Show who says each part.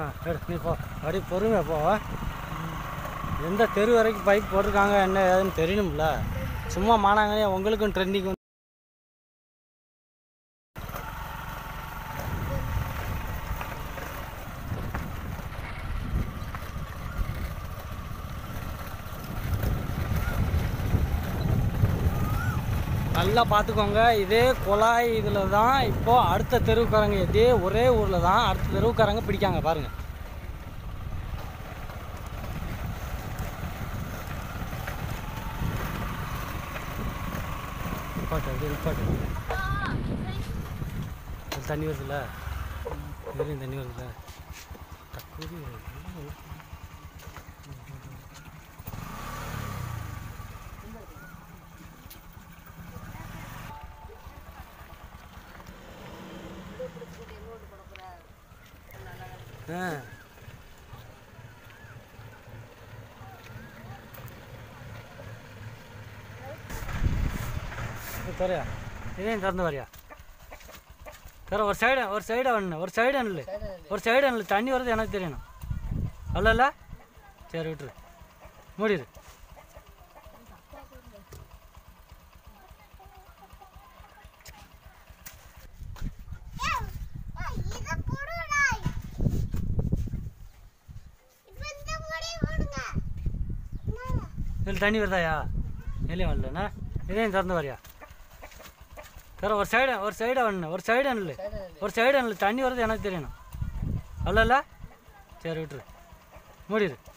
Speaker 1: ஆ எடு நீ போ அப்படி பொறுமையாக போ எந்த தெரு வரைக்கும் பைப் போட்டிருக்காங்க என்ன ஏதுன்னு தெரியணும்ல சும்மா மானாங்கனே உங்களுக்கும் ட்ரெண்டிங் நல்லா பார்த்துக்கோங்க இதே குழாய் இதில் தான் இப்போ அடுத்த தெருவுக்காரங்க இதே ஒரே ஊரில் தான் அடுத்த தெருவுக்காரங்க பிடிக்காங்க பாருங்க நிப்பாட்டு அப்படியே நிப்பாட்டு அது தண்ணி வருதுல்ல இதுலேயும் தண்ணி வருதுல்ல தக்குதி ஆ தரையா இதையும் திறந்து வரியா தர ஒரு சைடு ஒரு சைடு ஒன்று ஒரு சைடு அண்ணு ஒரு சைடு அண்ணு தண்ணி வருது எனக்கு தெரியணும் அல்ல சரி விட்டுரு மூடிடு இதில் தண்ணி வருதாயா எல்லையும் வரலண்ணா இதையும் திறந்து வரியா தர ஒரு சைடு ஒரு சைடு ஒன்று ஒரு சைடு அண்ணு ஒரு சைடு அண்ணு தண்ணி வருது எனக்கு தெரியணும் அல்ல சரி விட்டுரு மூடிடு